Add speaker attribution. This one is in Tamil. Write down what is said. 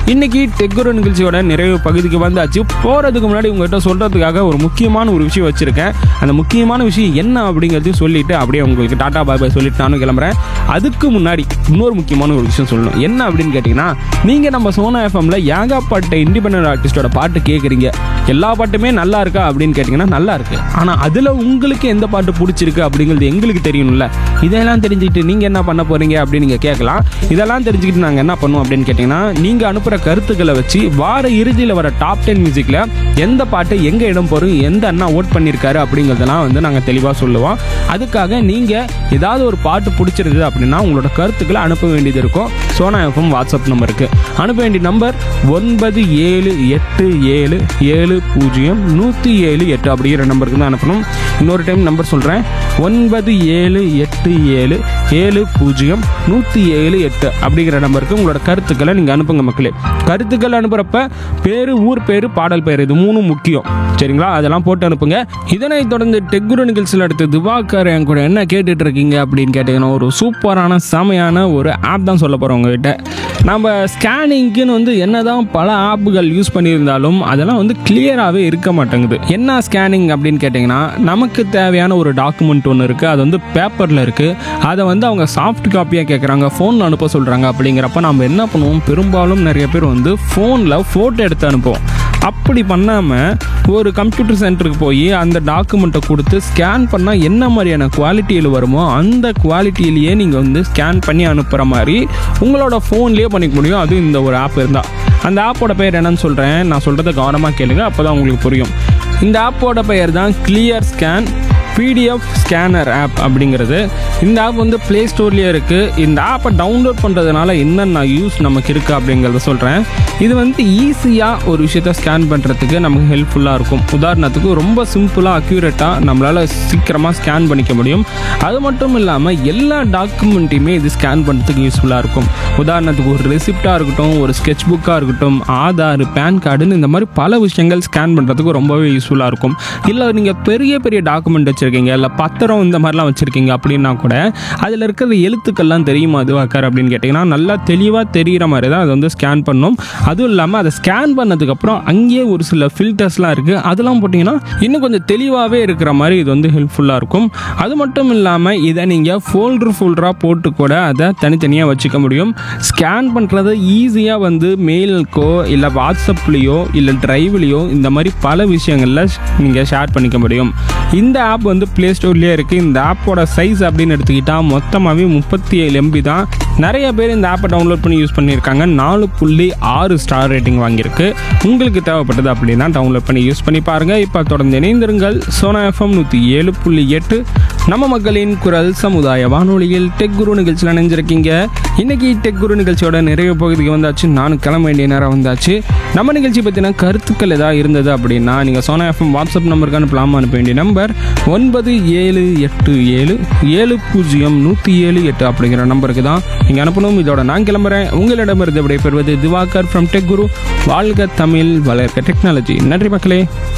Speaker 1: இன்னைக்கு டெக்குரு நிகழ்ச்சியோட நிறைவு பகுதிக்கு வந்தாச்சு போகிறதுக்கு முன்னாடி உங்கள்கிட்ட சொல்கிறதுக்காக ஒரு முக்கியமான ஒரு விஷயம் வச்சுருக்கேன் அந்த முக்கியமான விஷயம் என்ன அப்படிங்கிறதையும் சொல்லிட்டு அப்படியே உங்களுக்கு டாடா பாய் பாய் சொல்லிட்டு நானும் கிளம்புறேன் அதுக்கு முன்னாடி இன்னொரு முக்கியமான ஒரு விஷயம் சொல்லணும் என்ன அப்படின்னு கேட்டிங்கன்னா நீங்கள் நம்ம சோனா எஃப்எம்ல ஏகாப்பட்ட இண்டிபெண்டன்ட் ஆர்டிஸ்டோட பாட்டு கேட்குறீங்க எல்லா பாட்டுமே நல்லா இருக்கா அப்படின்னு கேட்டிங்கன்னா நல்லா இருக்கு ஆனால் அதில் உங்களுக்கு எந்த பாட்டு பிடிச்சிருக்கு அப்படிங்கிறது எங்களுக்கு தெரியணும்ல இதெல்லாம் தெரிஞ்சுக்கிட்டு நீங்கள் என்ன பண்ண போகிறீங்க அப்படின்னு நீங்கள் கேட்கலாம் இதெல்லாம் தெரிஞ்சுக்கிட்டு நாங்கள் என்ன பண்ணுவோம் அப்படின்னு கேட்டிங்கன்னா நீங்கள் அனுப்புகிற கருத்துக்களை வச்சு வார இறுதியில் வர டாப் டென் மியூசிக்கில் எந்த பாட்டு எங்கே இடம் போகிறோம் எந்த அண்ணா ஓட் பண்ணியிருக்காரு அப்படிங்கிறதெல்லாம் வந்து நாங்கள் தெளிவாக சொல்லுவோம் அதுக்காக நீங்கள் ஏதாவது ஒரு பாட்டு பிடிச்சிருக்குது அப்படின்னா உங்களோட கருத்துக்களை அனுப்ப வேண்டியது இருக்கும் சோனா எஃப்எம் வாட்ஸ்அப் நம்பருக்கு அனுப்ப வேண்டிய நம்பர் ஒன்பது ஏழு எட்டு ஏழு ஏழு பூஜ்ஜியம் நூற்றி ஏழு எட்டு அப்படிங்கிற நம்பருக்கு தான் அனுப்பணும் இன்னொரு டைம் நம்பர் சொல்கிறேன் ஒன்பது ஏழு எட்டு ஏழு ஏழு பூஜ்ஜியம் நூற்றி ஏழு எட்டு அப்படிங்கிற நம்பருக்கு உங்களோட கருத்துக்களை நீங்கள் அனுப்புங்க மக்களே கருத்துக்கள் அனுப்புகிறப்ப பேர் ஊர் பேர் பாடல் பேர் இது மூணும் முக்கியம் சரிங்களா அதெல்லாம் போட்டு அனுப்புங்க இதனைத் தொடர்ந்து டெக்குரு நிகழ்ச்சியில் அடுத்து திவாகர் என் கூட என்ன கேட்டுட்டு இருக்கீங்க அப்படின்னு கேட்டிங்கன்னா ஒரு சூப்பரான செமையான ஒரு ஆப் தான் சொல்ல போகிறோம் உங்ககிட்ட நம்ம ஸ்கேனிங்க்குன்னு வந்து என்னதான் பல ஆப்புகள் யூஸ் பண்ணியிருந்தாலும் அதெல்லாம் வந்து கிளியராகவே இருக்க மாட்டேங்குது என்ன ஸ்கேனிங் அப்படின்னு கேட்டிங்கன்னா நமக்கு தேவையான ஒரு டாக்குமெண்ட் ஒன்று இருக்குது அது வந்து பேப்பரில் இருக்குது அதை வந்து அவங்க சாஃப்ட் காப்பியாக கேட்குறாங்க ஃபோனில் அனுப்ப சொல்கிறாங்க அப்படிங்கிறப்ப நம்ம என்ன பண்ணுவோம் பெரும்பாலும் நிறைய பேர் வந்து ஃபோனில் ஃபோட்டோ எடுத்து அனுப்புவோம் அப்படி பண்ணாமல் ஒரு கம்ப்யூட்டர் சென்டருக்கு போய் அந்த டாக்குமெண்ட்டை கொடுத்து ஸ்கேன் பண்ணால் என்ன மாதிரியான குவாலிட்டியில் வருமோ அந்த குவாலிட்டியிலேயே நீங்கள் வந்து ஸ்கேன் பண்ணி அனுப்புகிற மாதிரி உங்களோட ஃபோன்லேயே பண்ணிக்க முடியும் அதுவும் இந்த ஒரு ஆப் இருந்தால் அந்த ஆப்போட பெயர் என்னன்னு சொல்கிறேன் நான் சொல்கிறத கவனமாக கேளுங்க அப்போ தான் உங்களுக்கு புரியும் இந்த ஆப்போட பெயர் தான் clear scan PDF scanner app அப்படிங்கிறது இந்த ஆப் வந்து ப்ளே ஸ்டோர்லேயே இருக்குது இந்த ஆப்பை டவுன்லோட் பண்ணுறதுனால என்னென்ன யூஸ் நமக்கு இருக்குது அப்படிங்கிறத சொல்கிறேன் இது வந்து ஈஸியாக ஒரு விஷயத்த ஸ்கேன் பண்ணுறதுக்கு நமக்கு ஹெல்ப்ஃபுல்லாக இருக்கும் உதாரணத்துக்கு ரொம்ப சிம்பிளாக அக்யூரேட்டாக நம்மளால் சீக்கிரமாக ஸ்கேன் பண்ணிக்க முடியும் அது மட்டும் இல்லாமல் எல்லா டாக்குமெண்ட்டையுமே இது ஸ்கேன் பண்ணுறதுக்கு யூஸ்ஃபுல்லாக இருக்கும் உதாரணத்துக்கு ஒரு ரெசிப்டாக இருக்கட்டும் ஒரு ஸ்கெட்ச் புக்காக இருக்கட்டும் ஆதார் பேன் கார்டுன்னு இந்த மாதிரி பல விஷயங்கள் ஸ்கேன் பண்ணுறதுக்கு ரொம்பவே யூஸ்ஃபுல்லாக இருக்கும் இல்லை நீங்கள் பெரிய பெரிய டாக்குமெண்ட் வச்சுருக்கீங்க இல்லை பத்திரம் இந்த மாதிரிலாம் வச்சுருக்கீங்க அப்படின்னா கூட அதில் இருக்கிற எழுத்துக்கள்லாம் தெரியுமா அதுவாக்கார் அப்படின்னு கேட்டிங்கன்னா நல்லா தெளிவாக தெரிகிற மாதிரி தான் அதை வந்து ஸ்கேன் பண்ணும் அதுவும் இல்லாமல் அதை ஸ்கேன் பண்ணதுக்கப்புறம் அங்கேயே ஒரு சில ஃபில்டர்ஸ்லாம் இருக்குது அதெல்லாம் போட்டிங்கன்னா இன்னும் கொஞ்சம் தெளிவாகவே இருக்கிற மாதிரி இது வந்து ஹெல்ப்ஃபுல்லாக இருக்கும் அது மட்டும் இல்லாமல் இதை நீங்கள் ஃபோல்டர் ஃபோல்டராக போட்டு கூட அதை தனித்தனியாக வச்சுக்க முடியும் ஸ்கேன் பண்ணுறத ஈஸியாக வந்து மெயிலுக்கோ இல்லை வாட்ஸ்அப்லேயோ இல்லை ட்ரைவ்லேயோ இந்த மாதிரி பல விஷயங்களில் நீங்கள் ஷேர் பண்ணிக்க முடியும் இந்த ஆப் வந்து ப்ளே ஸ்டோர்லேயே இருக்குது இந்த ஆப்போட சைஸ் அப்படின்னு எடுத்துக்கிட்டால் மொத்தமாகவே முப்பத்தி ஏழு எம்பி தான் நிறைய பேர் இந்த ஆப்பை டவுன்லோட் பண்ணி யூஸ் பண்ணியிருக்காங்க நாலு புள்ளி ஆறு ஸ்டார் ரேட்டிங் வாங்கியிருக்கு உங்களுக்கு தேவைப்பட்டது அப்படின்னா டவுன்லோட் பண்ணி யூஸ் பண்ணி பாருங்கள் இப்போ தொடர்ந்து இணைந்திருங்கள் சோனா எஃப்எம் நூற்றி ஏழு புள்ளி எட்டு நம்ம மக்களின் குரல் சமுதாய வானொலியில் டெக் குரு நிகழ்ச்சியில் நினைஞ்சிருக்கீங்க இன்னைக்கு டெக் குரு நிகழ்ச்சியோட நிறைய பகுதிக்கு வந்தாச்சு நானும் கிளம்ப வேண்டிய நேரம் வந்தாச்சு நம்ம நிகழ்ச்சி பற்றின கருத்துக்கள் ஏதாவது இருந்தது அப்படின்னா நீங்கள் சோனா எஃப்எம் வாட்ஸ்அப் நம்பருக்கு அனுப்பலாம் அனுப்ப வேண்டிய நம்பர் ஒன்பது ஏழு எட்டு ஏழு ஏழு பூஜ்ஜியம் நூற்றி ஏழு எட்டு அப்படிங்கிற நம்பருக்கு தான் நீங்கள் அனுப்பணும் இதோட நான் கிளம்புறேன் உங்களிடமிருந்து விடைபெறுவது திவாகர் ஃப்ரம் டெக் குரு வாழ்க தமிழ் வளர்க்க டெக்னாலஜி நன்றி மக்களே